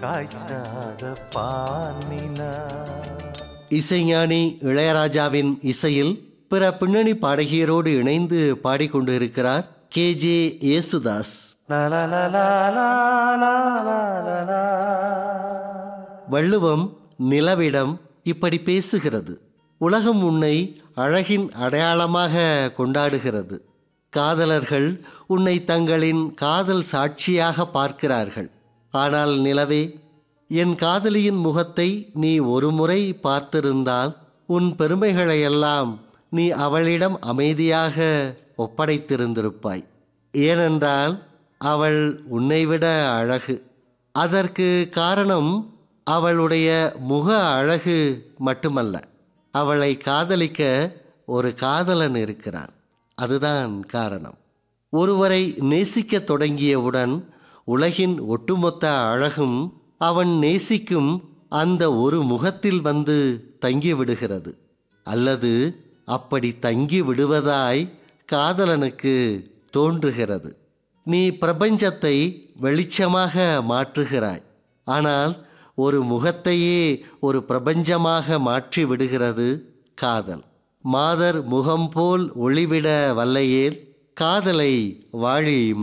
காய்ச்சாத பானிலா இசைஞானி இளையராஜாவின் இசையில் பிற பின்னணி பாடகியரோடு இணைந்து பாடிக்கொண்டிருக்கிறார் கே ஜே யேசுதாஸ் வள்ளுவம் நிலவிடம் இப்படி பேசுகிறது உலகம் உன்னை அழகின் அடையாளமாக கொண்டாடுகிறது காதலர்கள் உன்னை தங்களின் காதல் சாட்சியாக பார்க்கிறார்கள் ஆனால் நிலவே என் காதலியின் முகத்தை நீ ஒருமுறை பார்த்திருந்தால் உன் பெருமைகளையெல்லாம் நீ அவளிடம் அமைதியாக ஒப்படைத்திருந்திருப்பாய் ஏனென்றால் அவள் உன்னைவிட அழகு அதற்கு காரணம் அவளுடைய முக அழகு மட்டுமல்ல அவளை காதலிக்க ஒரு காதலன் இருக்கிறான் அதுதான் காரணம் ஒருவரை நேசிக்கத் தொடங்கியவுடன் உலகின் ஒட்டுமொத்த அழகும் அவன் நேசிக்கும் அந்த ஒரு முகத்தில் வந்து தங்கிவிடுகிறது அல்லது அப்படி தங்கி விடுவதாய் காதலனுக்கு தோன்றுகிறது நீ பிரபஞ்சத்தை வெளிச்சமாக மாற்றுகிறாய் ஆனால் ஒரு முகத்தையே ஒரு பிரபஞ்சமாக மாற்றி விடுகிறது காதல் மாதர் முகம் போல் ஒளிவிட வல்லையேல் காதலை வாழி